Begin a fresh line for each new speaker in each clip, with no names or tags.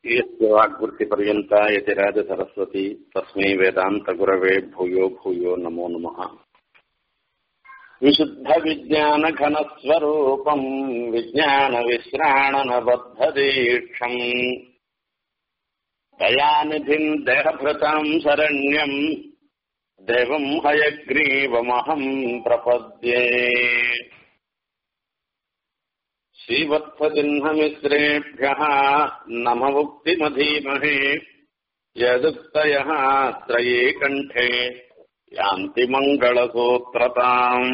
यस्य वाग्वृत्तिपर्यन्ता यतिराजसरस्वती तस्मै वेदान्तगुरवे भूयो भूयो नमो नमः विशुद्धविज्ञानघनस्वरूपम् विज्ञानविश्राणनबद्धदीक्षम् दयानिधिम् देहभृताम् शरण्यम् देवम् हयग्रीवमहम् प्रपद्ये श्रीवत्सचिह्नमिश्रेभ्यः नममुक्तिमधीमहे यदुक्तयः त्रये कण्ठे यान्ति मङ्गलसूत्रताम्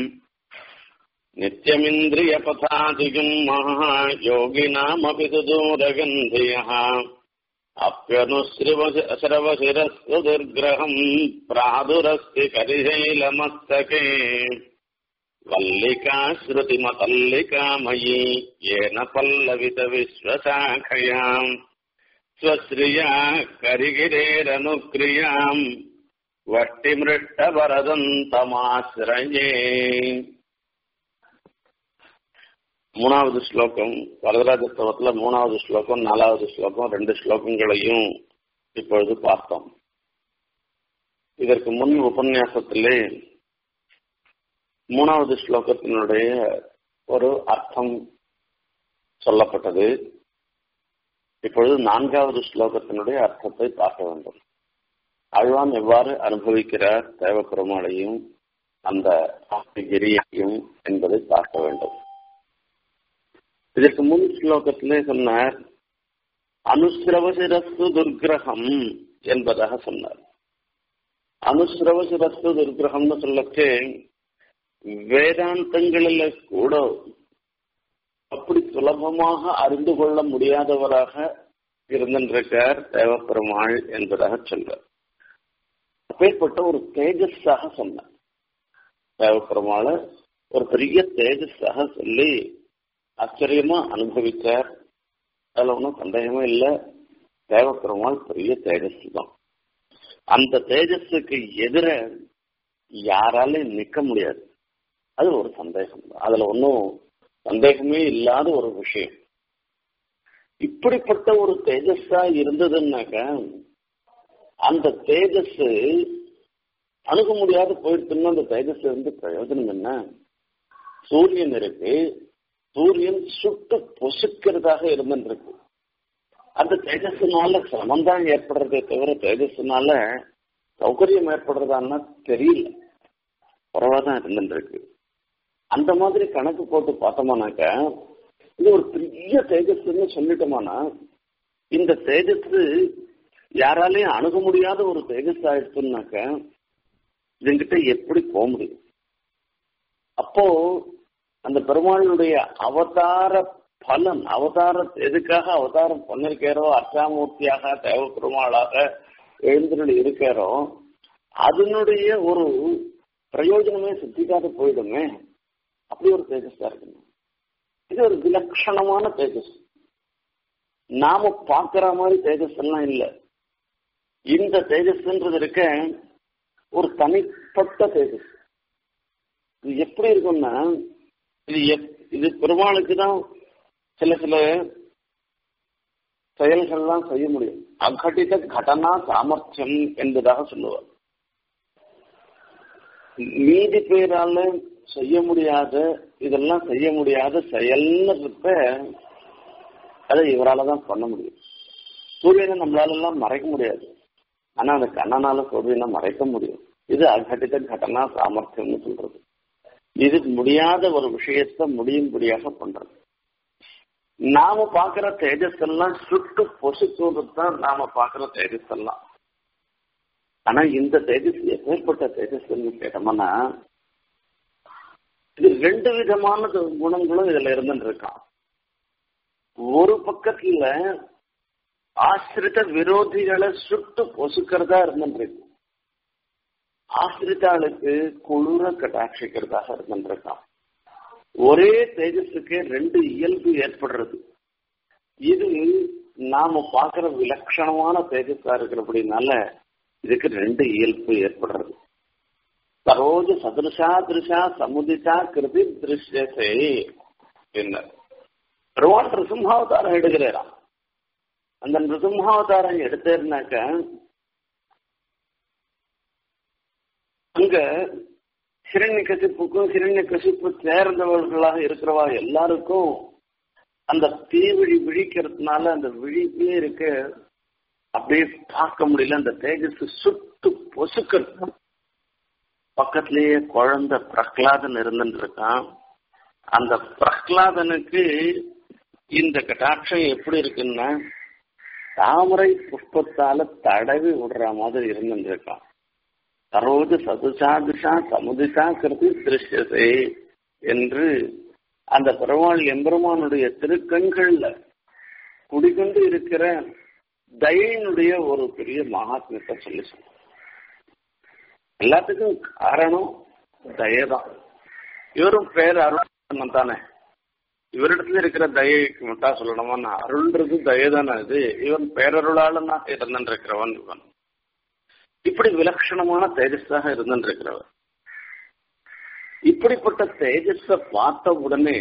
नित्यमिन्द्रियपथादिजुम्मः योगिनामपि सुदूरगन्धियः अप्यनुश्रवशिरस्तु दुर्ग्रहम् प्रादुरस्ति करिशैलमस्तके वल्लिका श्रुतिमतल्लिकामयी येन पल्लवितविश्वशाखयाम् स्वश्रिया करिगिरेरनुक्रियाम् வட்டிமிருஷ்டபரதந்தமாசிரயே மூணாவது ஸ்லோகம் வரதராஜஸ்தவத்துல மூணாவது ஸ்லோகம் நாலாவது ஸ்லோகம் ரெண்டு ஸ்லோகங்களையும் இப்பொழுது பார்த்தோம் இதற்கு முன் உபன்யாசத்திலே மூணாவது ஸ்லோகத்தினுடைய ஒரு அர்த்தம் சொல்லப்பட்டது இப்பொழுது நான்காவது ஸ்லோகத்தினுடைய அர்த்தத்தை பார்க்க வேண்டும் ஆழ்வான் எவ்வாறு அனுபவிக்கிறார் தேவப்பெருமாளையும் அந்த கிரியையும் என்பதை பார்க்க வேண்டும் இதற்கு முன் ஸ்லோகத்திலே சொன்னார் அனுசிரவசிரஸ்து துர்கிரகம் என்பதாக சொன்னார் அனுசிரவசிரஸ்து துர்கிரகம்னு சொல்லச்சு வேதாந்தங்களில் கூட அப்படி சுலபமாக அறிந்து கொள்ள முடியாதவராக இருந்திருக்கார் தேவப்பெருமாள் என்பதாக சொல்றார் அப்பேற்பட்ட ஒரு தேஜஸாக சொன்னார் தேவப்பெருமாள ஒரு பெரிய தேஜஸாக சொல்லி ஆச்சரியமா அனுபவிச்சார் அதுல ஒன்றும் சந்தேகமே இல்லை தேவப்பெருமாள் பெரிய தேஜஸ் தான் அந்த தேஜஸுக்கு எதிர யாராலையும் நிக்க முடியாது அது ஒரு சந்தேகம் தான் அதுல ஒன்றும் சந்தேகமே இல்லாத ஒரு விஷயம் இப்படிப்பட்ட ஒரு தேஜஸா இருந்ததுன்னாக்க அந்த தேஜஸ் அணுக முடியாத போயிடுச்சுன்னா அந்த தேஜஸ் இருந்து பிரயோஜனம் என்ன சூரியன் இருக்கு சூரியன் சுட்டு பொசுக்கிறதாக இருந்துருக்கு அந்த தேஜஸ்னால சிரமம் தான் ஏற்படுறதே தவிர தேஜஸ்னால சௌகரியம் ஏற்படுறதான்னா தெரியல குறைவாதான் இருந்துருக்கு அந்த மாதிரி கணக்கு போட்டு பார்த்தோமானாக்க இது ஒரு பெரிய தேஜஸ்ன்னு சொல்லிட்டோமானா இந்த தேஜஸ் யாராலையும் அணுக முடியாத ஒரு தேஜஸ் ஆயிடுச்சுனாக்க இதுங்கிட்ட எப்படி போக முடியும் அப்போ அந்த பெருமாளுடைய அவதார பலன் அவதார எதுக்காக அவதாரம் பண்ணிருக்காரோ அர்ச்சாமூர்த்தியாக தேவ பெருமாளாக எழுந்துள்ள இருக்காரோ அதனுடைய ஒரு பிரயோஜனமே சித்திக்காத போயிடுமே அப்படி ஒரு தேஜஸா இருக்கணும் இது ஒரு விலட்சணமான தேஜஸ் நாம பாக்குற மாதிரி தேஜஸ் எல்லாம் இல்லை இந்த தேஜஸ்ன்றது இருக்க ஒரு தனிப்பட்ட தேஜஸ் இது எப்படி இருக்கும்னா இது இது பெருமாளுக்கு தான் சில சில செயல்கள்லாம் செய்ய முடியும் அகட்டித கடனா சாமர்த்தியம் என்பதாக சொல்லுவார் மீதி பேரால செய்ய முடியாத இதெல்லாம் செய்ய முடியாத செயல்னு இருப்ப அதை இவரால தான் பண்ண முடியும் சூரியனை நம்மளால எல்லாம் மறைக்க முடியாது ஆனா அந்த கண்ணனால சூரியனை மறைக்க முடியும் இது அகட்டித கடனா சாமர்த்தியம்னு சொல்றது இது முடியாத ஒரு விஷயத்த முடியும்படியாக பண்றது நாம பாக்குற தேஜஸ் எல்லாம் சுட்டு பொசுக்குவது தான் நாம பாக்குற தேஜஸ் எல்லாம் ஆனா இந்த தேஜஸ் எப்பேற்பட்ட தேஜஸ்ன்னு கேட்டோம்னா இது ரெண்டு விதமான குணங்களும் இதுல இருந்துருக்கான் ஒரு பக்கத்துல ஆசிரித விரோதிகளை சுட்டு பொசுக்கிறதா இருந்துருக்கு ஆசிரிதாளுக்கு குளிர கட்டாட்சிக்கிறதாக இருந்துருக்கான் ஒரே தேஜஸுக்கு ரெண்டு இயல்பு ஏற்படுறது இது நாம பாக்குற விலட்சணமான தேஜஸா இருக்கிறபடினால இதுக்கு ரெண்டு இயல்பு ஏற்படுறது சரோஜ சதுருஷா திருஷா சமுதிஷா கிருதி திருஷ்யசே என்ன பெருமாள் சிம்ஹாவதாரம் எடுக்கிறாராம் அந்த நிருசிம்ஹாவதாரம் எடுத்தேன்னாக்க அங்க ஹிரண்ய கசிப்புக்கும் ஹிரண்ய கசிப்பு சேர்ந்தவர்களாக இருக்கிறவா எல்லாருக்கும் அந்த தீவிழி விழிக்கிறதுனால அந்த விழிப்பே இருக்க அப்படியே பார்க்க முடியல அந்த தேஜஸ் சுட்டு பொசுக்கிறது பக்கத்திலேயே குழந்தை பிரகலாதன் இருந்துட்டு இருக்கான் அந்த பிரகலாதனுக்கு இந்த கட்டாட்சம் எப்படி இருக்குன்னா தாமரை புஷ்பத்தால தடவி விடுற மாதிரி இருந்துட்டு இருக்கான் சரோஜ சதுசாதுஷா சமுதிஷா கிருதி திருஷ்யசே என்று அந்த பெருமாள் எம்பெருமானுடைய திருக்கண்கள்ல குடிகொண்டு இருக்கிற தயையினுடைய ஒரு பெரிய மகாத்மியத்தை சொல்லி சொல்ல எல்லாத்துக்கும் காரணம் தயதான் இவரும் பேர் அருள் தானே இவரிடத்துல இருக்கிற தயைக்கு மட்டும் சொல்லணுமா அருள்ன்றது தயதானே இது இவன் பேரருளாளனாக இருந்திருக்கிறவன் இவன் இப்படி விலட்சணமான தேஜஸாக இருந்திருக்கிறவர் இப்படிப்பட்ட தேஜஸ பார்த்த உடனே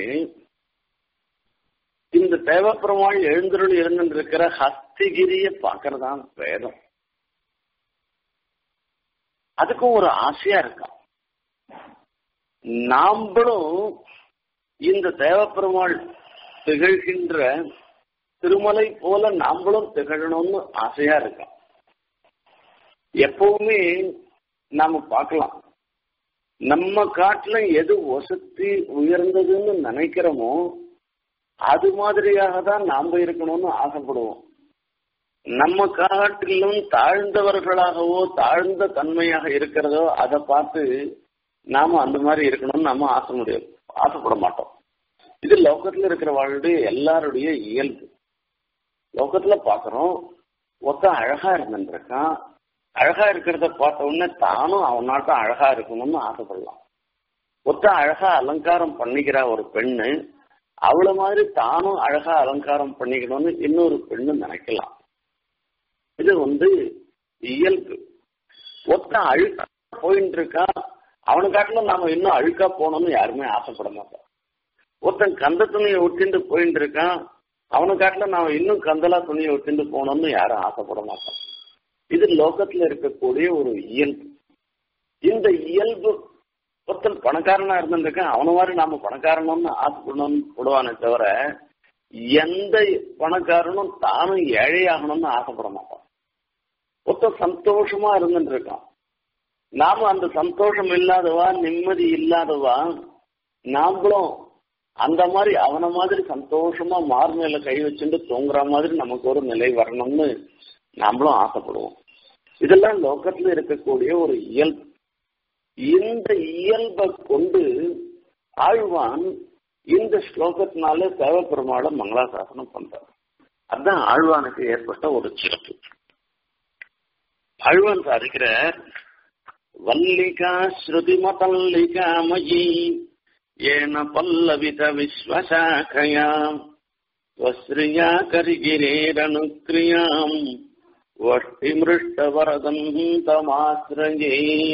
இந்த தேவப்பெருமாள் எழுந்தருள் இருந்திருக்கிற ஹஸ்திகிரிய பார்க்கறதான் வேதம் அதுக்கும் ஒரு ஆசையா இருக்கான் நாம்பளும் இந்த தேவப்பெருமாள் திகழ்கின்ற திருமலை போல நாம்பளும் திகழணும்னு ஆசையா இருக்கான் எப்பவுமே நாம பார்க்கலாம் நம்ம காட்டுல எது வசதி உயர்ந்ததுன்னு நினைக்கிறோமோ அது மாதிரியாக தான் நாம இருக்கணும்னு ஆசைப்படுவோம் நம்ம காட்டிலும் தாழ்ந்தவர்களாகவோ தாழ்ந்த தன்மையாக இருக்கிறதோ அதை பார்த்து நாம அந்த மாதிரி இருக்கணும்னு நம்ம ஆசை முடியும் ஆசைப்பட மாட்டோம் இது லோகத்துல இருக்கிறவர்களுடைய எல்லாருடைய இயல்பு லோகத்துல பாக்குறோம் ஒத்த அழகா இருந்துருக்கான் அழகா இருக்கிறத பார்த்த உடனே தானும் அவனாட்டம் அழகா இருக்கணும்னு ஆசைப்படலாம் ஒத்த அழகா அலங்காரம் பண்ணிக்கிறா ஒரு பெண்ணு அவள மாதிரி தானும் அழகா அலங்காரம் பண்ணிக்கணும்னு இன்னொரு பெண்ணு நினைக்கலாம் இது வந்து இயல்பு ஒத்த அழுக்கா போயிட்டு இருக்கான் அவனுக்காட்டிலும் நாம இன்னும் அழுக்கா போகணும்னு யாருமே ஆசைப்பட மாட்டோம் ஒருத்தன் கந்த துணியை ஒட்டிட்டு போயிட்டு இருக்கான் அவனுக்காட்டில நாம இன்னும் கந்தலா துணியை ஒட்டிட்டு போகணும்னு யாரும் ஆசைப்பட மாட்டோம் இது லோகத்துல இருக்கக்கூடிய ஒரு இயல்பு இந்த இயல்பு ஒருத்தன் பணக்காரனா இருந்திருக்கான் அவன மாதிரி நாம பணக்காரனும்னு ஆசைப்படணும்னு போடுவானே தவிர எந்த பணக்காரனும் தானும் ஏழையாகணும்னு ஆசைப்பட மாட்டான் ஒருத்தன் சந்தோஷமா இருந்துட்டு இருக்கான் நாம அந்த சந்தோஷம் இல்லாதவா நிம்மதி இல்லாதவா நாமளும் அந்த மாதிரி அவன மாதிரி சந்தோஷமா மார்மேல கை வச்சுட்டு தூங்குற மாதிரி நமக்கு ஒரு நிலை வரணும்னு நாமளும் ஆசைப்படுவோம் இதெல்லாம் லோகத்துல இருக்கக்கூடிய ஒரு இயல்பு இந்த இயல்பை கொண்டு ஆழ்வான் இந்த ஸ்லோகத்தினால தேவப்பெருமாளை மங்களாசாசனம் பண்றார் அதுதான் ஆழ்வானுக்கு ஏற்பட்ட ஒரு சிறப்பு ஆழ்வான் சாதிக்கிற வல்லிகா ஸ்ருதிமதல்லிகா மயி ஏன பல்லவித விஸ்வசாಖயாம் ஸ்வஸ்ரியா கரிகிரேரனுக்ரியாம் வஷ்டிமிருஷ்டவரதம் தமாசிரயே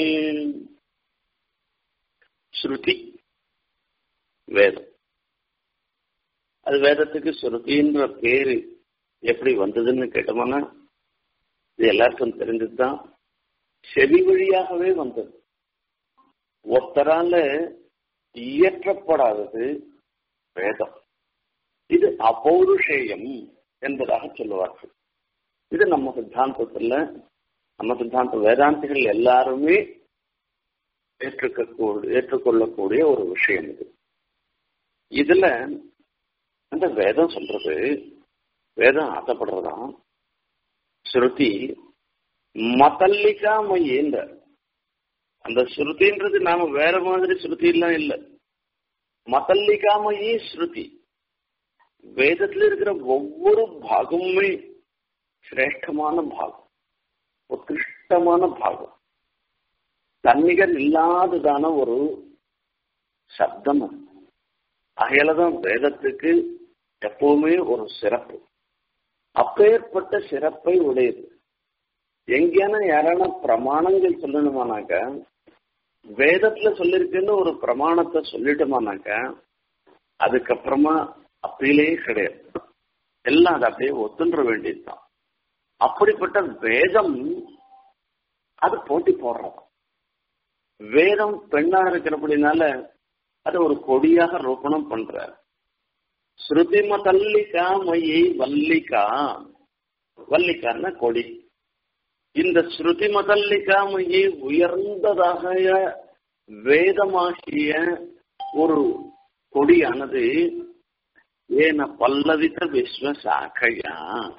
ஸ்ருதி வேதம் அது வேதத்துக்கு ஸ்ருதின்ற பேரு எப்படி வந்ததுன்னு கேட்டோம்னா இது எல்லாருக்கும் தெரிஞ்சதுதான் செவி வழியாகவே வந்தது ஒருத்தரால இயற்றப்படாதது வேதம் இது அப்பௌருஷேயம் என்பதாக சொல்லுவார்கள் இது நம்ம சித்தாந்தத்துல நம்ம சித்தாந்த வேதாந்திகள் எல்லாருமே ஏற்றுக்கக்கூடிய ஏற்றுக்கொள்ளக்கூடிய ஒரு விஷயம் இது இதுல அந்த வேதம் சொல்றது வேதம் ஆசைப்படுறதாம் ஸ்ருதி மதல்லிகா மையேந்த அந்த ஸ்ருதின்றது நாம வேற மாதிரி ஸ்ருதி எல்லாம் இல்லை மதல்லிகாமயி ஸ்ருதி வேதத்துல இருக்கிற ஒவ்வொரு பாகமுமே சிரேஷ்டமான பாகம் உத்கிருஷ்டமான பாகம் தன்னிகர் இல்லாததான ஒரு சப்தம் அது அகையிலதான் வேதத்துக்கு எப்பவுமே ஒரு சிறப்பு அப்பேற்பட்ட சிறப்பை உடையது எங்கேயான யாரான பிரமாணங்கள் சொல்லணுமானாக்க வேதத்துல சொல்லிருக்குன்னு ஒரு பிரமாணத்தை சொல்லிட்டோமானாக்க அதுக்கப்புறமா அப்பீலே கிடையாது எல்லாம் அதை அப்படியே ஒத்துன்ற வேண்டியதுதான் அப்படிப்பட்ட வேதம் அது போட்டி போடுறது வேதம் பெண்ணா இருக்கிறபடினால அது ஒரு கொடியாக ரோபணம் பண்ற ஸ்ருதிம தல்லிகா மொழி வல்லிகா வல்லிக்கான கொடி இந்த ஸ்ருதி மதல்லிகா மொழி உயர்ந்ததாக வேதமாகிய ஒரு கொடியானது ஏன பல்லவித விஸ்வ சாக்கையா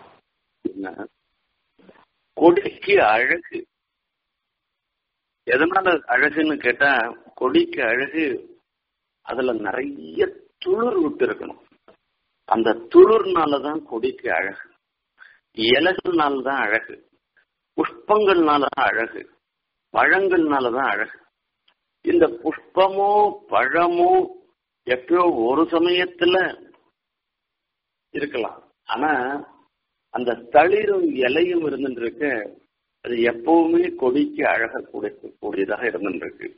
கொடிக்கு அழகு எதனால அழகுன்னு கேட்டா கொடிக்கு அழகு அதுல நிறைய துளிர் விட்டு இருக்கணும் அந்த துளிர்னாலதான் கொடிக்கு அழகு இலைகள்னாலதான் அழகு புஷ்பங்கள்னாலதான் அழகு பழங்கள்னாலதான் அழகு இந்த புஷ்பமோ பழமோ எப்பயோ ஒரு சமயத்துல இருக்கலாம் ஆனா அந்த தளிரும் இலையும் இருந்துருக்கு அது எப்பவுமே கொடிக்கு அழக கூடியதாக இருந்துருக்கு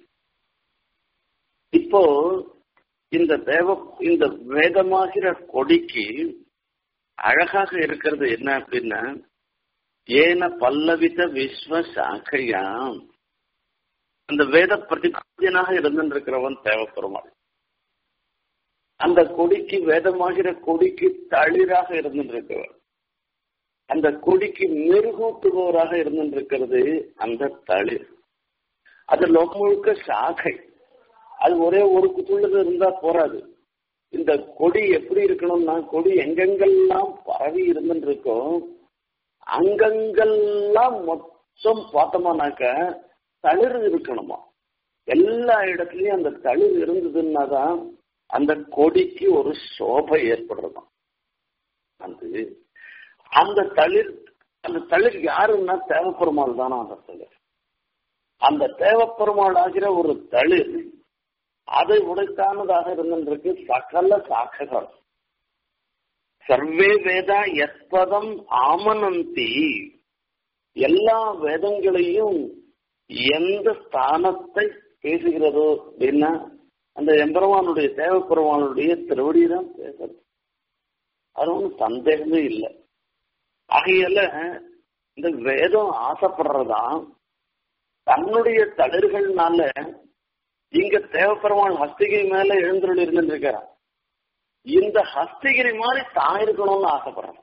இப்போ இந்த தேவ இந்த வேதமாகிற கொடிக்கு அழகாக இருக்கிறது என்ன அப்படின்னா ஏன பல்லவித விஸ்வ சாக்கையாம் அந்த வேத பிரதிபத்தியனாக இருந்திருக்கிறவன் தேவைப்பெருமாள் அந்த கொடிக்கு வேதமாகிற கொடிக்கு தளிராக இருந்திருக்கிறவர் அந்த கொடிக்கு மெருகூட்டுபவராக இருந்திருக்கிறது அந்த தளிர் அது லோகம் முழுக்க சாகை அது ஒரே ஒரு குத்துள்ளது இருந்தா போராது இந்த கொடி எப்படி இருக்கணும்னா கொடி எங்கெங்கெல்லாம் பரவி இருந்துருக்கோ அங்கங்கெல்லாம் மொத்தம் பார்த்தோமானாக்க தளிர் இருக்கணுமா எல்லா இடத்துலயும் அந்த தளிர் இருந்ததுன்னா தான் அந்த கொடிக்கு ஒரு சோபை ஏற்படுறதாம் அது அந்த தளிர் அந்த தளிர் யாருன்னா தேவப்பெருமாள் தானா அந்த தளிர் அந்த தேவப்பெருமாள் ஆகிற ஒரு தளிர் அதை உடைத்தானதாக இருந்திருக்கு சகல சாக்கைகள் சர்வே வேதா எத்பதம் ஆமனந்தி எல்லா வேதங்களையும் எந்த ஸ்தானத்தை பேசுகிறதோ அப்படின்னா அந்த எம்பெருமானுடைய தேவப்பெருமானுடைய திருவடி தான் பேசுறது அது ஒன்றும் சந்தேகமே இல்லை ஆகையால இந்த வேதம் ஆசைப்படுறதா தன்னுடைய தளிர்கள்னால இங்க தேவப்பெருமான் ஹஸ்தகிரி மேல எழுந்துள்ள இருந்துருக்கிறான் இந்த ஹஸ்தகிரி மாதிரி தான் இருக்கணும்னு ஆசைப்படுறான்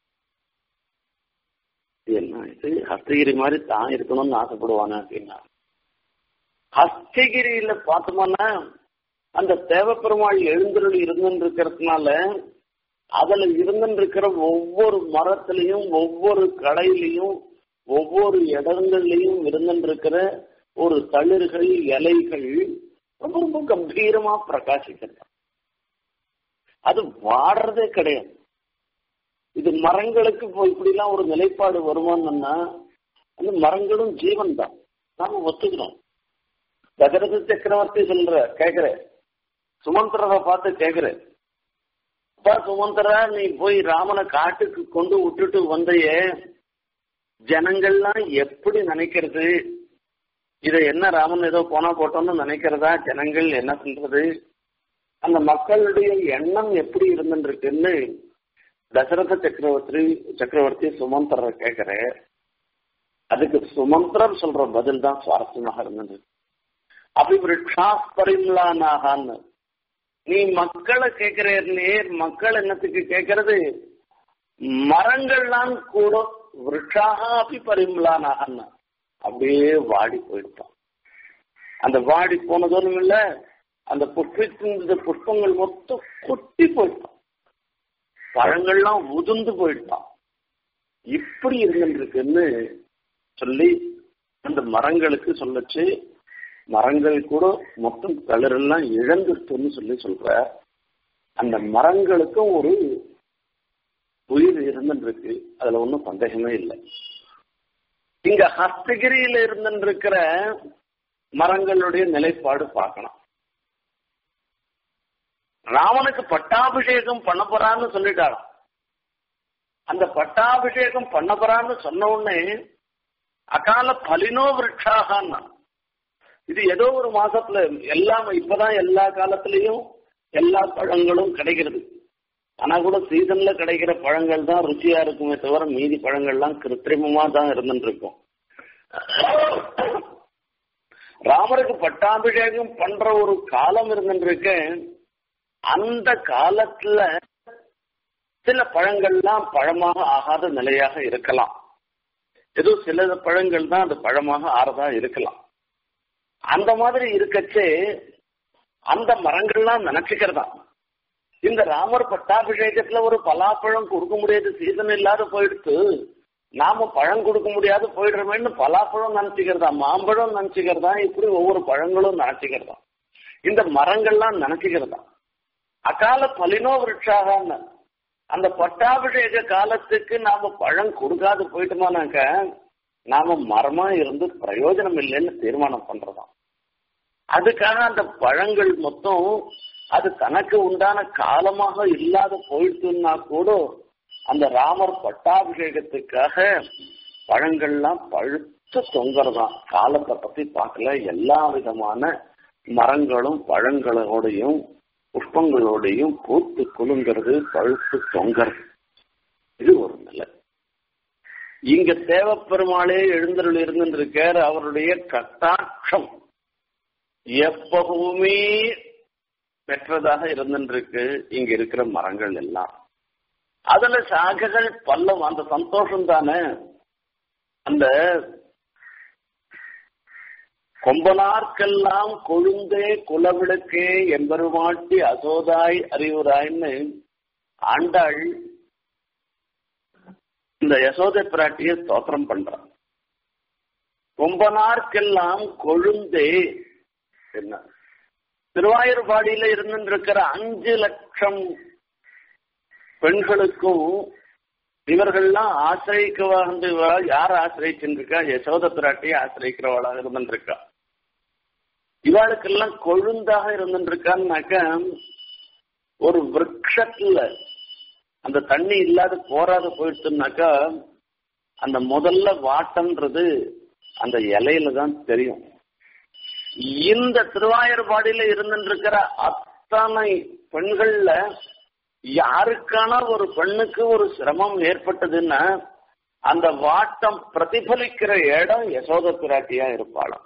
என்ன இது ஹஸ்தகிரி மாதிரி தான் இருக்கணும்னு ஆசைப்படுவானே அப்படின்னா ஹஸ்தகிரியில பார்த்தோம்னா அந்த தேவப்பெருமாள் எழுந்தருள் இருந்துன்னு இருக்கிறதுனால அதுல இருந்துன்னு இருக்கிற ஒவ்வொரு மரத்திலையும் ஒவ்வொரு கடையிலையும் ஒவ்வொரு இடங்கள்லையும் இருந்துன்னு இருக்கிற ஒரு தளிர்கள் இலைகள் ரொம்ப ரொம்ப கம்பீரமா பிரகாசிக்கிறது அது வாடுறதே கிடையாது இது மரங்களுக்கு இப்போ இப்படிலாம் ஒரு நிலைப்பாடு வருமானம்னா அந்த மரங்களும் ஜீவன் தான் நாம ஒத்துக்கிறோம் தகரத சக்கரவர்த்தி சொல்ற கேக்குற சுமந்திரரை பார்த்து கேக்குற அப்பா சுமந்திரா நீ போய் ராமனை காட்டுக்கு கொண்டு விட்டுட்டு வந்தையே ஜனங்கள்லாம் எப்படி நினைக்கிறது இதை என்ன ராமன் ஏதோ போனா போட்டோம்னு நினைக்கிறதா ஜனங்கள் என்ன பண்றது அந்த மக்களுடைய எண்ணம் எப்படி இருந்துருக்குன்னு தசரத சக்கரவர்த்தி சக்கரவர்த்தி சுமந்திர கேட்கிற அதுக்கு சுமந்திரம் சொல்ற பதில் தான் சுவாரஸ்யமாக இருந்தது அபிவிருஷா பரிமலானாகான்னு நீ மக்களை கேட்கிறே மக்கள் என்னத்துக்கு கேட்கறது மரங்கள்லாம் கூட விருட்சாக அப்படி பரிமலானாகன்னு அப்படியே வாடி போயிட்டான் அந்த வாடி போனதும் இல்ல அந்த புஷ்பித்த புஷ்பங்கள் மொத்தம் கொட்டி போயிட்டான் பழங்கள்லாம் உதிர்ந்து போயிட்டான் இப்படி இருந்துருக்குன்னு சொல்லி அந்த மரங்களுக்கு சொல்லச்சு மரங்கள் கூட மொத்தம் தளிரெல்லாம் இழந்துட்டுன்னு சொல்லி சொல்ற அந்த மரங்களுக்கும் ஒரு உயிர் இருந்துருக்கு அதுல ஒன்றும் சந்தேகமே இல்லை இங்க ஹஸ்தகிரியில இருந்துருக்கிற மரங்களுடைய நிலைப்பாடு பார்க்கணும் ராமனுக்கு பட்டாபிஷேகம் பண்ண போறான்னு சொல்லிட்டாராம் அந்த பட்டாபிஷேகம் பண்ண போறான்னு சொன்ன உடனே அகால பலினோ விரட்சாகன்னா இது ஏதோ ஒரு மாசத்துல எல்லாம் இப்பதான் எல்லா காலத்திலையும் எல்லா பழங்களும் கிடைக்கிறது ஆனா கூட சீசன்ல கிடைக்கிற பழங்கள் தான் ருச்சியா இருக்குமே தவிர மீதி பழங்கள்லாம் கிருத்திரிமமா தான் இருந்துட்டு இருக்கும் ராமருக்கு பட்டாபிஷேகம் பண்ற ஒரு காலம் இருந்துருக்கு அந்த காலத்துல சில பழங்கள்லாம் பழமாக ஆகாத நிலையாக இருக்கலாம் ஏதோ சில பழங்கள் தான் அது பழமாக ஆறதா இருக்கலாம் அந்த மாதிரி இருக்கச்சே அந்த மரங்கள்லாம் நினைச்சுக்கிறதா இந்த ராமர் பட்டாபிஷேகத்துல ஒரு பலாப்பழம் கொடுக்க முடியாது சீசன் இல்லாத போயிடுத்து நாம பழம் கொடுக்க முடியாது போயிடுறோமேன்னு பலாப்பழம் நினைச்சுக்கிறதா மாம்பழம் நினைச்சுக்கிறதா இப்படி ஒவ்வொரு பழங்களும் நினைச்சுக்கிறதா இந்த மரங்கள்லாம் நினைச்சுக்கிறதா அகால பலினோ விருட்சாக அந்த பட்டாபிஷேக காலத்துக்கு நாம பழம் கொடுக்காது போயிட்டோமானாக்க நாம மரமா இருந்து பிரயோஜனம் இல்லைன்னு தீர்மானம் பண்றதாம் அதுக்காக அந்த பழங்கள் மொத்தம் அது தனக்கு உண்டான காலமாக இல்லாத போயிடுச்சுன்னா கூட அந்த ராமர் பட்டாபிஷேகத்துக்காக பழங்கள்லாம் பழுத்து தொங்குறதாம் காலத்தை பத்தி பார்க்கல எல்லா விதமான மரங்களும் பழங்களோடையும் புஷ்பங்களோடையும் பூத்து குலுங்கிறது பழுத்து தொங்குறது இது ஒரு நிலை இங்க தேவப்பெருமாளே எழுந்தருள் இருந்திருக்கார் அவருடைய கட்டாட்சம் எப்பவுமே பெற்றதாக இருந்துருக்கு இங்க இருக்கிற மரங்கள் எல்லாம் அதுல சாகைகள் பல்லம் அந்த சந்தோஷம் தானே அந்த கொம்பனார்க்கெல்லாம் கொழுந்தே குலவிளக்கே எம்பெருமாட்டி அசோதாய் அறிவுராய்ன்னு ஆண்டாள் இந்த யசோதை பிராட்டிய ஸ்தோத்திரம் பண்றான் கொம்பனார்க்கெல்லாம் கொழுந்தே என்ன திருவாயூர்பாடியில இருந்திருக்கிற அஞ்சு லட்சம் பெண்களுக்கும் இவர்கள்லாம் ஆசிரியக்க யார் ஆசிரியச்சிருக்கா யசோத பிராட்டியை ஆசிரியக்கிறவளாக இருந்திருக்கா இவாளுக்கெல்லாம் கொழுந்தாக இருந்துருக்கான்னாக்க ஒரு விரக்ஷத்துல அந்த தண்ணி இல்லாத போராத போயிடுச்சுனாக்கா அந்த முதல்ல வாட்டம்ன்றது அந்த இலையில தான் தெரியும் இந்த திருவாயூர்பாடியில இருந்துருக்கிற அத்தனை பெண்கள்ல யாருக்கான ஒரு பெண்ணுக்கு ஒரு சிரமம் ஏற்பட்டதுன்னா அந்த வாட்டம் பிரதிபலிக்கிற இடம் யசோத பிராட்டியா இருப்பாளாம்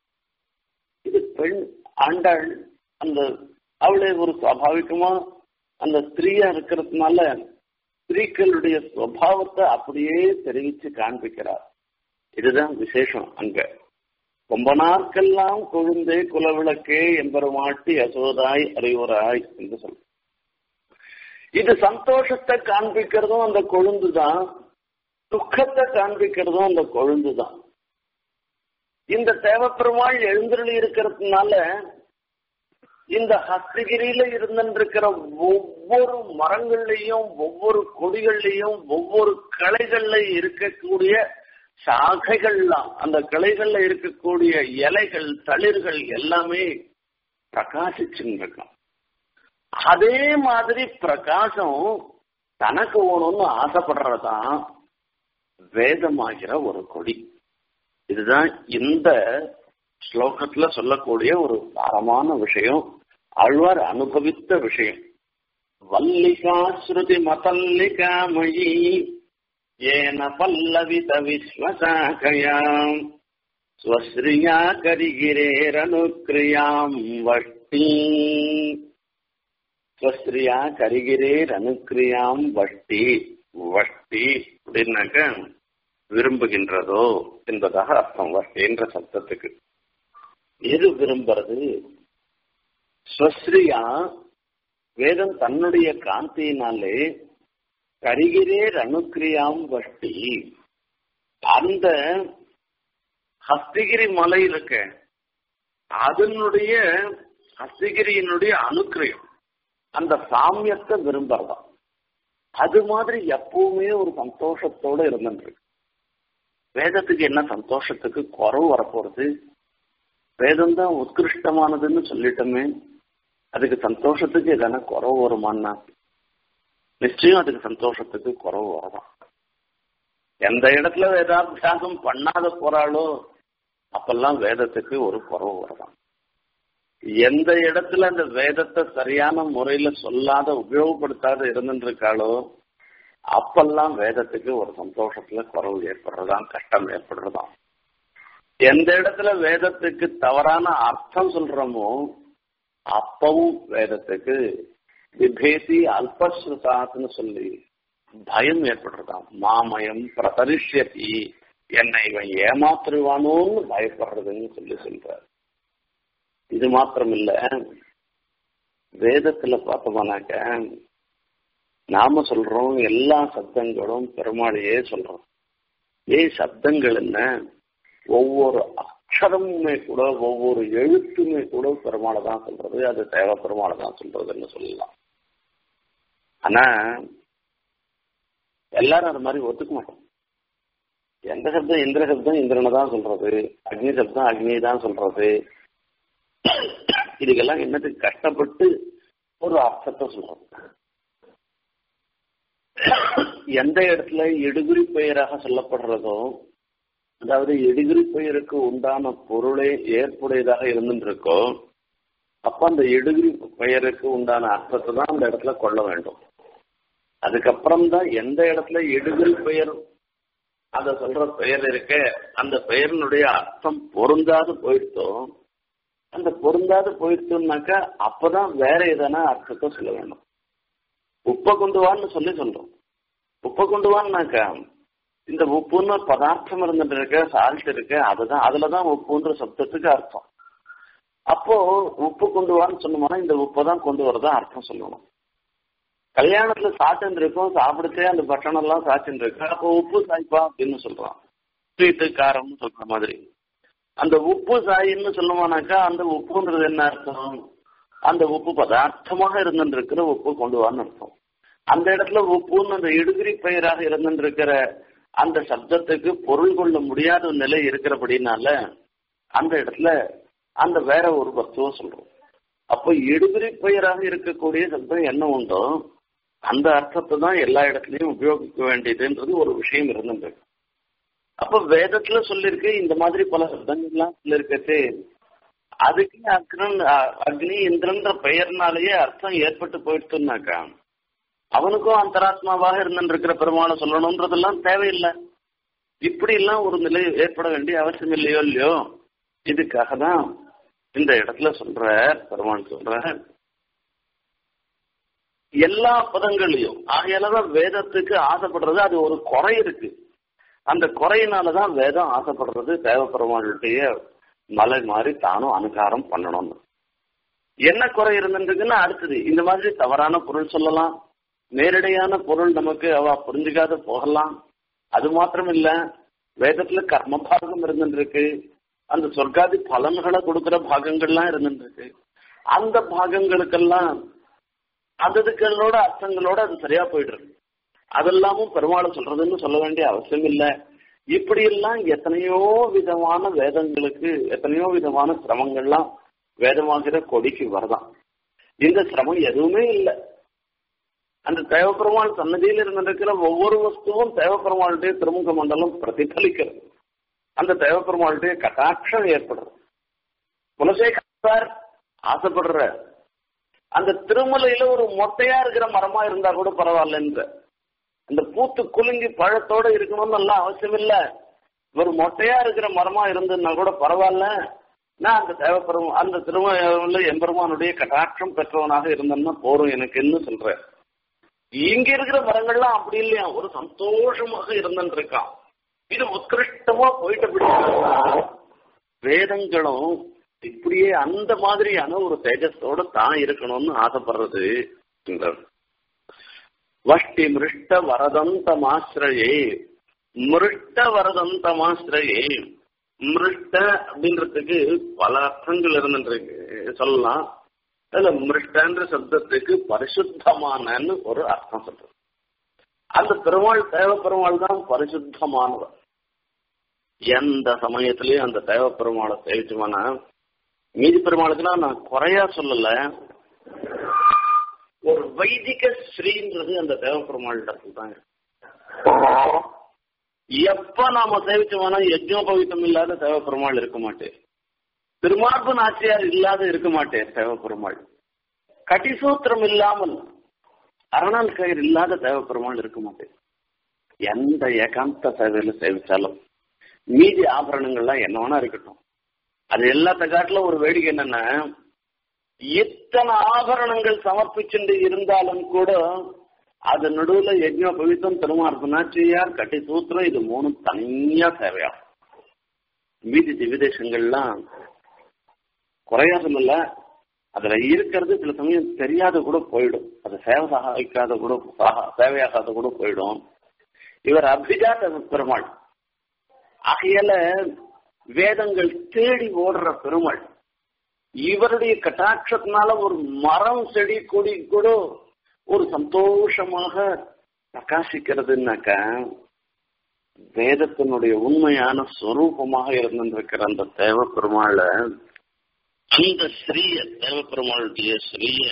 இது பெண் ஆண்டாள் அந்த அவளே ஒரு சுவாபாவிகமா அந்த ஸ்திரீயா இருக்கிறதுனால ஸ்திரீக்களுடைய சுவாவத்தை அப்படியே தெரிவிச்சு காண்பிக்கிறார் இதுதான் விசேஷம் அங்க ரொம்ப நாட்கெல்லாம் கொழுந்தே குலவிளக்கே எம்பெருமாட்டி யசோதாய் அறிவுராய் என்று சொல்ல இது சந்தோஷத்தை காண்பிக்கிறதும் அந்த கொழுந்து தான் துக்கத்தை காண்பிக்கிறதும் அந்த கொழுந்து தான் இந்த தேவப்பெருமாள் எழுந்தருளி இருக்கிறதுனால இந்த ஹஸ்தகிரியில இருந்திருக்கிற ஒவ்வொரு மரங்கள்லையும் ஒவ்வொரு கொடிகள்லையும் ஒவ்வொரு களைகள்ல இருக்கக்கூடிய சாகைகள்லாம் அந்த கிளைகள்ல இருக்கக்கூடிய இலைகள் தளிர்கள் எல்லாமே பிரகாசிச்சுன்னு இருக்கான் அதே மாதிரி பிரகாசம் தனக்கு ஓணும்னு ஆசைப்படுறதான் வேதமாகிற ஒரு கொடி இதுதான் இந்த ஸ்லோகத்துல சொல்லக்கூடிய ஒரு சாரமான விஷயம் ஆழ்வார் அனுபவித்த விஷயம் வல்லிகா ஸ்ருதி மதல்லிகாமயி ஏன பல்லவித விஸ்வசாகயாம் ஸ்வஸ்ரியா கரிகிரேரனுக்கிரியாம் வஷ்டி ஸ்வஸ்ரியா கரிகிரேர் அனுக்கிரியாம் வஷ்டி வஷ்டி அப்படின்னாக்க விரும்புகின்றதோ என்பதாக அர்த்தம் வஷ்டி என்ற சப்தத்துக்கு எது விரும்புறது ஸ்வஸ்ரியா வேதம் தன்னுடைய காந்தியினாலே கரிகிரேர் அனுக்கிரியாம் வஷ்டி அந்த ஹஸ்திகிரி மலை இருக்க அதனுடைய ஹஸ்திகிரியினுடைய அனுக்கிரியம் அந்த சாமியத்தை விரும்புறதா அது மாதிரி எப்பவுமே ஒரு சந்தோஷத்தோட இருந்துருக்கு வேதத்துக்கு என்ன சந்தோஷத்துக்கு குறவு வரப்போறது வேதம் தான் உத்கிருஷ்டமானதுன்னு சொல்லிட்டோமே அதுக்கு சந்தோஷத்துக்கு எதனா குறவு வருமானா நிச்சயம் அதுக்கு சந்தோஷத்துக்கு குறவு வரலாம் எந்த இடத்துல வேதாபியாசம் பண்ணாத போறாளோ அப்பெல்லாம் வேதத்துக்கு ஒரு குறவு வரலாம் எந்த இடத்துல அந்த வேதத்தை சரியான முறையில சொல்லாத உபயோகப்படுத்தாத இருந்துருக்காளோ அப்பெல்லாம் வேதத்துக்கு ஒரு சந்தோஷத்துல குறவு ஏற்படுறதாம் கஷ்டம் ஏற்படுறதாம் எந்த இடத்துல வேதத்துக்கு தவறான அர்த்தம் சொல்றோமோ அப்பவும் வேதத்துக்கு விபேதி அல்பஸ்ருதாத்னு சொல்லி பயம் ஏற்படுறதாம் மாமயம் பிரதரிஷ்யதி என்னை இவன் ஏமாத்துருவானோன்னு பயப்படுறதுன்னு சொல்லி சொல்றார் இது மாத்திரம் இல்ல வேதத்துல பார்த்தோம்னாக்க நாம சொல்றோம் எல்லா சப்தங்களும் பெருமாளையே சொல்றோம் ஏன் சப்தங்கள் என்ன ஒவ்வொரு அக்ஷரமுமே கூட ஒவ்வொரு எழுத்துமே கூட பெருமாளை தான் சொல்றது அது தேவ பெருமாளை தான் சொல்றதுன்னு சொல்லலாம் ஆனா எல்லாரும் அது மாதிரி ஒத்துக்க மாட்டோம் எந்த சப்தம் இந்திர சப்தம் இந்திரனை தான் சொல்றது அக்னி சப்தம் அக்னியை தான் சொல்றது இதுக்கெல்லாம் என்னத்துக்கு கஷ்டப்பட்டு ஒரு அர்த்தத்தை சொல்றது எந்த இடத்துல எடுகுறி பெயராக சொல்லப்படுறதோ அதாவது எடுகுறி பெயருக்கு உண்டான பொருளே ஏற்புடையதாக இருந்துருக்கோ அப்ப அந்த எடுகுறி பெயருக்கு உண்டான அர்த்தத்தை தான் அந்த இடத்துல கொள்ள வேண்டும் அதுக்கப்புறம் தான் எந்த இடத்துல எடுகுறி பெயர் அத சொல்ற பெயர் இருக்க அந்த பெயரினுடைய அர்த்தம் பொருந்தாது போயிடுத்தோ அந்த பொருந்தாது போயிடுச்சுனாக்கா அப்பதான் வேற எதனா அர்த்தத்தை சொல்ல வேண்டும் உப்பை கொண்டு வான்னு சொல்லி சொல்றோம் உப்பை கொண்டு வான்னாக்கா இந்த உப்புன்னு பதார்த்தம் இருந்துட்டு இருக்க சால்ட் இருக்கு அதுதான் அதுலதான் உப்புன்ற சப்தத்துக்கு அர்த்தம் அப்போ உப்பு கொண்டு வான்னு சொன்னோம்னா இந்த உப்பை தான் கொண்டு வரதா அர்த்தம் சொல்லணும் கல்யாணத்துல சாப்பிட்டு இருக்கும் சாப்பிடுச்சே அந்த பட்டணம் எல்லாம் சாச்சின்னு இருக்கு அப்போ உப்பு சாய்ப்பா அப்படின்னு சொல்றான் ஸ்வீட்டு காரம்னு சொல்ற மாதிரி அந்த உப்பு சாயின்னு சொல்லுவானாக்கா அந்த உப்புன்றது என்ன அர்த்தம் அந்த உப்பு பதார்த்தமாக இருந்துட்டு இருக்கிற உப்பு கொண்டு வான்னு அர்த்தம் அந்த இடத்துல உப்புன்னு அந்த இடுகிரி பெயராக இருந்துட்டு இருக்கிற அந்த சப்தத்துக்கு பொருள் கொள்ள முடியாத நிலை இருக்கிறபடினால அந்த இடத்துல அந்த வேற ஒரு வஸ்துவை சொல்றோம் அப்போ இடுகிரி பெயராக இருக்கக்கூடிய சப்தம் என்ன உண்டோ அந்த அர்த்தத்தை தான் எல்லா இடத்துலயும் உபயோகிக்க வேண்டியதுன்றது ஒரு விஷயம் இருந்துருக்கு அப்ப வேதத்துல சொல்லிருக்கு இந்த மாதிரி பல சப்தங்கள்லாம் சொல்லிருக்கு அதுக்கு அக்னன் அக்னி இந்திரன்ற பெயர்னாலேயே அர்த்தம் ஏற்பட்டு போயிடுச்சுனாக்கா அவனுக்கும் அந்தராத்மாவாக இருந்துருக்கிற பெருமானை சொல்லணும்ன்றதெல்லாம் தேவையில்லை இப்படி எல்லாம் ஒரு நிலை ஏற்பட வேண்டிய அவசியம் இல்லையோ இல்லையோ இதுக்காக தான் இந்த இடத்துல சொல்ற பெருமான் சொல்ற எல்லா பதங்களையும் ஆகையாலதான் வேதத்துக்கு ஆசைப்படுறது அது ஒரு குறை இருக்கு அந்த குறையினாலதான் வேதம் ஆசைப்படுறது தேவப்பெருமாளுடைய மலை மாதிரி தானும் அனுகாரம் பண்ணணும்னு என்ன குறை இருந்துருக்குன்னா அடுத்தது இந்த மாதிரி தவறான பொருள் சொல்லலாம் நேரடியான பொருள் நமக்கு அவ புரிஞ்சுக்காத போகலாம் அது மாத்திரம் இல்ல வேதத்துல கர்ம பாகம் இருந்துருக்கு அந்த சொர்க்காதி பலன்களை கொடுக்கிற பாகங்கள்லாம் இருந்துருக்கு அந்த பாகங்களுக்கெல்லாம் அததுக்களோட அர்த்தங்களோட அது சரியா போயிடுறது அதெல்லாமும் பெருமாளை சொல்றதுன்னு சொல்ல வேண்டிய அவசியம் இல்லை இப்படி எல்லாம் எத்தனையோ விதமான வேதங்களுக்கு எத்தனையோ விதமான சிரமங்கள்லாம் வேதமாகிற கொடிக்கு வரதான் இந்த சிரமம் எதுவுமே இல்லை அந்த தேவப்பெருமாள் சன்னதியில் இருந்திருக்கிற ஒவ்வொரு வஸ்துவும் தேவப்பெருமாளுடைய திருமுக மண்டலம் பிரதிபலிக்கிறது அந்த தேவப்பெருமாளுடைய கட்டாட்சம் ஏற்படுறது குலசேகர் ஆசைப்படுற அந்த திருமலையில ஒரு மொட்டையா இருக்கிற மரமா இருந்தா கூட பரவாயில்லன்ற அந்த பூத்து குலுங்கி பழத்தோட இருக்கணும்னு எல்லாம் அவசியம் இல்ல ஒரு மொட்டையா இருக்கிற மரமா இருந்ததுன்னா கூட பரவாயில்ல நான் அந்த தேவைப்பெரும் அந்த திருமல எம்பெருமானுடைய கட்டாட்சம் பெற்றவனாக இருந்தேன்னா போறோம் எனக்கு என்ன சொல்றேன் இங்க இருக்கிற மரங்கள்லாம் அப்படி இல்லையா ஒரு சந்தோஷமாக இருந்துட்டு இருக்கான் இது உத்கிருஷ்டமா போயிட்டு வேதங்களும் இப்படியே அந்த மாதிரியான ஒரு தேஜஸோட தான் இருக்கணும்னு ஆசைப்படுறது வஷ்டி மிருஷ்ட வரதந்தமாசிரயே மிருஷ்ட வரதந்தமாசிரயே மிருஷ்ட அப்படின்றதுக்கு பல அர்த்தங்கள் இருந்துருக்கு சொல்லலாம் அதுல மிருஷ்டன்ற சப்தத்துக்கு பரிசுத்தமானன்னு ஒரு அர்த்தம் சொல்றது அந்த பெருமாள் தேவ பெருமாள் தான் பரிசுத்தமானவர் எந்த சமயத்திலயும் அந்த தேவ பெருமாளை சேவிச்சோம்னா மீதி பெருமாளுக்குலாம் நான் குறையா சொல்லல ஒரு வைதிக ஸ்ரீன்றது அந்த தேவ பெருமாள் இடத்துல தான் எப்ப நாம சேவிச்சோம்னா யஜ்னோபவித்தம் இல்லாத தேவ பெருமாள் இருக்க மாட்டேன் திருமார்பு நாச்சியார் இல்லாத இருக்க மாட்டேன் தேவப்பெருமாள் கட்டிசூத்திரம் இல்லாமல் அரணால் கயிறு இல்லாத தேவப்பெருமாள் இருக்க மாட்டேன் எந்த ஏகாந்த சேவையில சேவிச்சாலும் மீதி ஆபரணங்கள்லாம் என்ன வேணா இருக்கட்டும் அது எல்லாத்த காட்டுல ஒரு வேடிக்கை என்னன்னா இத்தனை ஆபரணங்கள் சமர்ப்பிச்சுட்டு இருந்தாலும் கூட அது நடுவுல யஜ்ஞ பவித்தம் திருமார்பு நாச்சியார் கட்டி சூத்திரம் இது மூணு தனியா தேவையாகும் மீதி திவிதேசங்கள்லாம் குறையா சொல்லல அதுல இருக்கிறது சில சமயம் தெரியாத கூட போயிடும் அது சேவை சகாய்க்காத கூட சேவையாகாத கூட போயிடும் இவர் அபிஜாத பெருமாள் ஆகையால வேதங்கள் தேடி ஓடுற பெருமாள் இவருடைய கட்டாட்சத்தினால ஒரு மரம் செடி கொடி கூட ஒரு சந்தோஷமாக பிரகாசிக்கிறதுனாக்க வேதத்தினுடைய உண்மையான ஸ்வரூபமாக இருந்திருக்கிற அந்த தேவ பெருமாள அந்த ஸ்ரீய தேவ பெருமாளுடைய ஸ்ரீய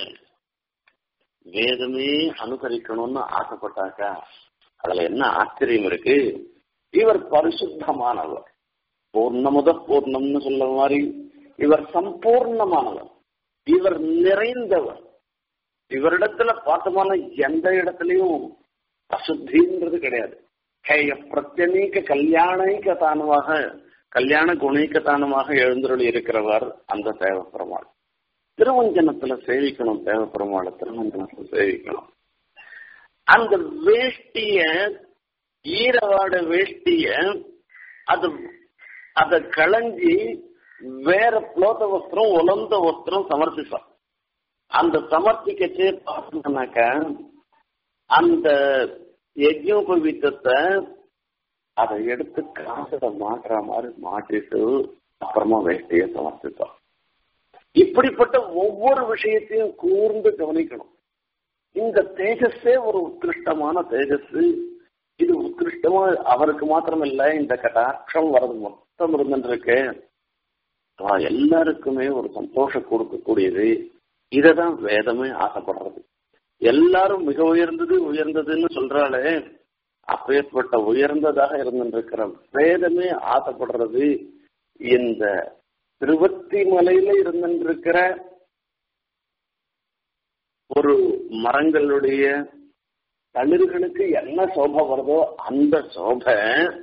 வேதமே அனுசரிக்கணும்னு ஆசைப்பட்டாக்கா அதுல என்ன ஆச்சரியம் இருக்கு இவர் பரிசுத்தமானவர் பூர்ணமுத பூர்ணம்னு சொல்ல மாதிரி இவர் சம்பூர்ணமானவர் இவர் நிறைந்தவர் இவரிடத்துல பார்த்தோம்னா எந்த இடத்துலயும் அசுத்தின்றது கிடையாது ஹேய பிரத்யநீக கல்யாணிக தானமாக கல்யாண குணைக்க தானமாக எழுந்தருளி இருக்கிறவர் அந்த தேவப்பெருமாள் திருவஞ்சனத்துல சேவிக்கணும் தேவப்பெருமாளை திருவஞ்சனத்துல சேவிக்கணும் அந்த வேஷ்டிய ஈரவாட வேஷ்டிய அது அத களைஞ்சி வேற புலோத வஸ்திரம் உலர்ந்த வஸ்திரம் சமர்ப்பிப்பான் அந்த சமர்ப்பிக்கச்சே பார்த்தோம்னாக்க அந்த யஜ்யோபவீத்தத்தை அதை எடுத்து காசுல மாட்டுற மாதிரி மாட்டிட்டு அப்புறமா வேஷ்டியை சமர்ப்பிப்பான் இப்படிப்பட்ட ஒவ்வொரு விஷயத்தையும் கூர்ந்து கவனிக்கணும் இந்த தேஜஸே ஒரு உத்கிருஷ்டமான தேஜஸ் இது உத்கிருஷ்டமா அவருக்கு மாத்திரம் இல்ல இந்த கட்டாட்சம் வரது மொத்தம் இருந்துருக்கு எல்லாருக்குமே ஒரு சந்தோஷம் கொடுக்கக்கூடியது இததான் வேதமே ஆசைப்படுறது எல்லாரும் மிக உயர்ந்தது உயர்ந்ததுன்னு சொல்றாளே அப்பேற்பட்ட உயர்ந்ததாக இருந்திருக்கிற வேதமே ஆசைப்படுறது இந்த திருவத்தி மலையில இருந்திருக்கிற ஒரு மரங்களுடைய தளிர்களுக்கு என்ன சோபை வருதோ அந்த சோபை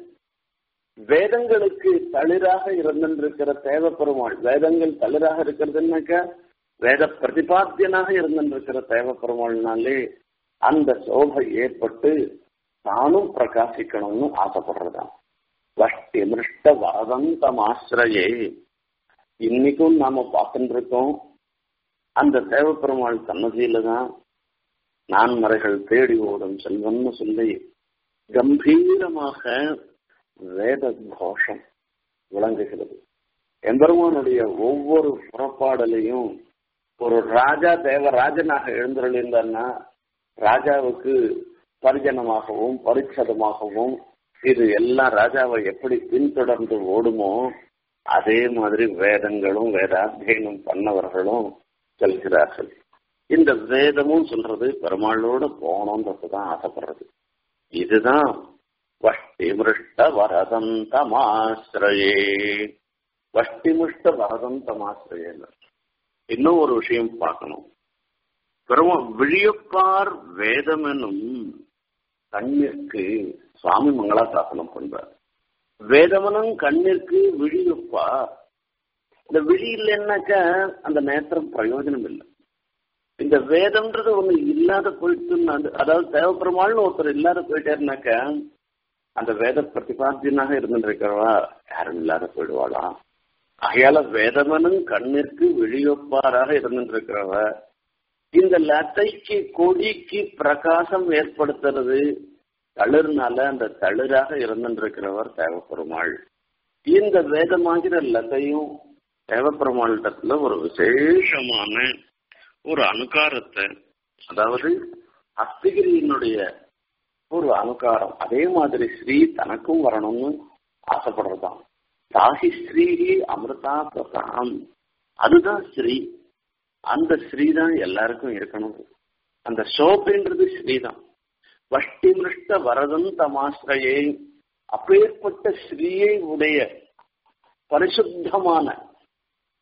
வேதங்களுக்கு தளிராக இருந்திருக்கிற தேவப்பெருமாள் வேதங்கள் தளிராக இருக்கிறதுனாக்க வேத பிரதிபாத்தியனாக இருந்திருக்கிற தேவப்பெருமாள்னாலே அந்த சோபை ஏற்பட்டு தானும் பிரகாசிக்கணும்னு ஆசைப்படுறதான் வஷ்டி மிருஷ்ட வரதந்தம் ஆசிரியே இன்னைக்கும் நாம பார்த்துட்டு இருக்கோம் அந்த தேவப்பெருமாள் சன்னதியில தான் நான்மறைகள் தேடி ஓடும் செல்வம்னு சொல்லி கம்பீரமாக வேத கோஷம் விளங்குகிறது எம்பெருமானுடைய ஒவ்வொரு புறப்பாடலையும் ஒரு ராஜா தேவராஜனாக எழுந்திருந்தார்னா ராஜாவுக்கு பரிஜனமாகவும் பரிச்சதமாகவும் இது எல்லாம் ராஜாவை எப்படி பின்தொடர்ந்து ஓடுமோ அதே மாதிரி வேதங்களும் வேதாத்தியனம் பண்ணவர்களும் செல்கிறார்கள் இந்த வேதமும் சொல்றது பெருமாளோட போனோன்றதுதான் ஆசைப்படுறது இதுதான் வஷ்டிமிருஷ்ட வரதந்தமாசிரயே வஷ்டிமிருஷ்ட வரதந்தமாசிரயே இன்னும் ஒரு விஷயம் பார்க்கணும் பெருமா விழியப்பார் வேதம் என்னும் கண்ணிற்கு சுவாமி மங்களாசாசனம் பண்றார் வேதமனும் கண்ணிற்கு விழியப்பார் இந்த விழி இல்லைன்னாக்க அந்த நேத்திரம் பிரயோஜனம் இல்லை இந்த வேதம்ன்றது ஒண்ணு இல்லாத போயிட்டு அதாவது தேவப்பெருமாள்னு ஒருத்தர் இல்லாத போயிட்டாருனாக்க அந்த வேத பிரதிபாத்தியனாக இருந்துருக்கிறவா யாரும் இல்லாத போயிடுவாளா ஆகையால வேதமனும் கண்ணிற்கு விழியொப்பாராக இருந்துருக்கிறவ இந்த லத்தைக்கு கொடிக்கு பிரகாசம் ஏற்படுத்துறது தளிர்னால அந்த தளிராக இருந்துருக்கிறவர் தேவப்பெருமாள் இந்த வேதமாகிற லத்தையும் தேவப்பெருமாளிடத்துல ஒரு விசேஷமான ஒரு அனுகாரத்தை அதாவது அஸ்திகிரியினுடைய ஒரு அனுகாரம் அதே மாதிரி ஸ்ரீ தனக்கும் வரணும்னு ஆசைப்படுறதாம் தாகி ஸ்ரீஹி அமிர்தா பிரதாம் அதுதான் ஸ்ரீ அந்த ஸ்ரீ தான் எல்லாருக்கும் இருக்கணும் அந்த சோப்புன்றது ஸ்ரீதான் வஷ்டி மிருஷ்ட வரதன் தமாசிரையை அப்பேற்பட்ட ஸ்ரீயை உடைய பரிசுத்தமான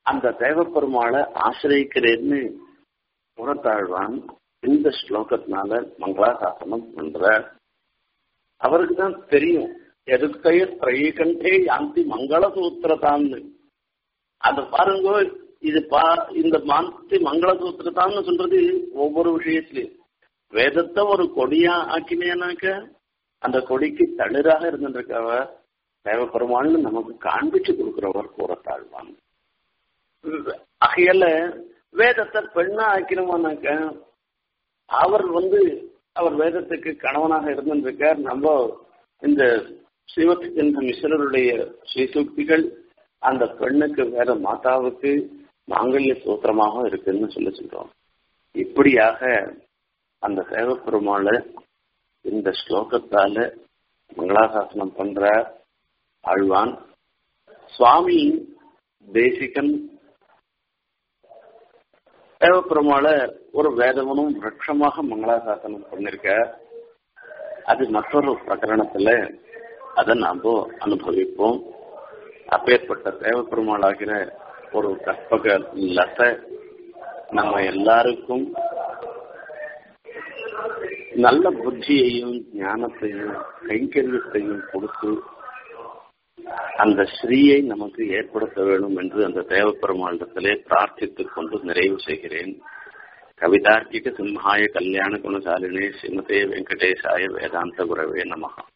அந்த தேவப்பெருமாளை ஆசிரியக்கிறேன்னு புறத்தாழ்வான் இந்த ஸ்லோகத்தினால மங்களாசாசனம் பண்ற அவருக்கு தான் தெரியும் எதுக்கைய திரையகண்டே யாந்தி மங்கள சூத்திரத்தான்னு அது பாருங்க இது பா இந்த மாந்தி மங்கள சூத்திரத்தான்னு சொல்றது ஒவ்வொரு விஷயத்திலையும் வேதத்தை ஒரு கொடியா ஆக்கினேனாக்க அந்த கொடிக்கு தளிராக இருந்திருக்கவர் தேவப்பெருமாள்னு நமக்கு காண்பிச்சு கொடுக்கிறவர் கூறத்தாழ்வான் ஆகையால வேதத்தை பெண்ணா ஆக்கினோம்னாக்க அவர் வந்து அவர் வேதத்துக்கு கணவனாக இருந்திருக்கார் நம்ம இந்த சிவத்தின் மிஸ்ரருடைய ஸ்ரீசூக்திகள் அந்த பெண்ணுக்கு வேற மாதாவுக்கு மாங்கல்ய சூத்திரமாக இருக்குன்னு சொல்லி சொல்றோம் இப்படியாக அந்த சேவப்பெருமாளை இந்த ஸ்லோகத்தால மங்களாசாசனம் பண்ற ஆழ்வான் சுவாமி தேசிகன் தேவப்பெருமாளை ஒரு வேதவனும் விரட்சமாக மங்களாசாசனம் பண்ணிருக்க அது மற்றொரு பிரகரணத்துல அதை நாம் அனுபவிப்போம் அப்பேற்பட்ட தேவப்பெருமாளாகிற ஒரு கற்பக லச நம்ம எல்லாருக்கும் நல்ல புத்தியையும் ஞானத்தையும் கைங்கரியத்தையும் கொடுத்து அந்த ஸ்ரீயை நமக்கு ஏற்படுத்த வேண்டும் என்று அந்த தேவப்பெருமாளிடத்திலே பிரார்த்தித்துக் கொண்டு நிறைவு செய்கிறேன் கவிதார்க்கிக சிம்ஹாய கல்யாண குணசாலினே ஸ்ரீமதே வெங்கடேசாய வேதாந்த குரவே நமகா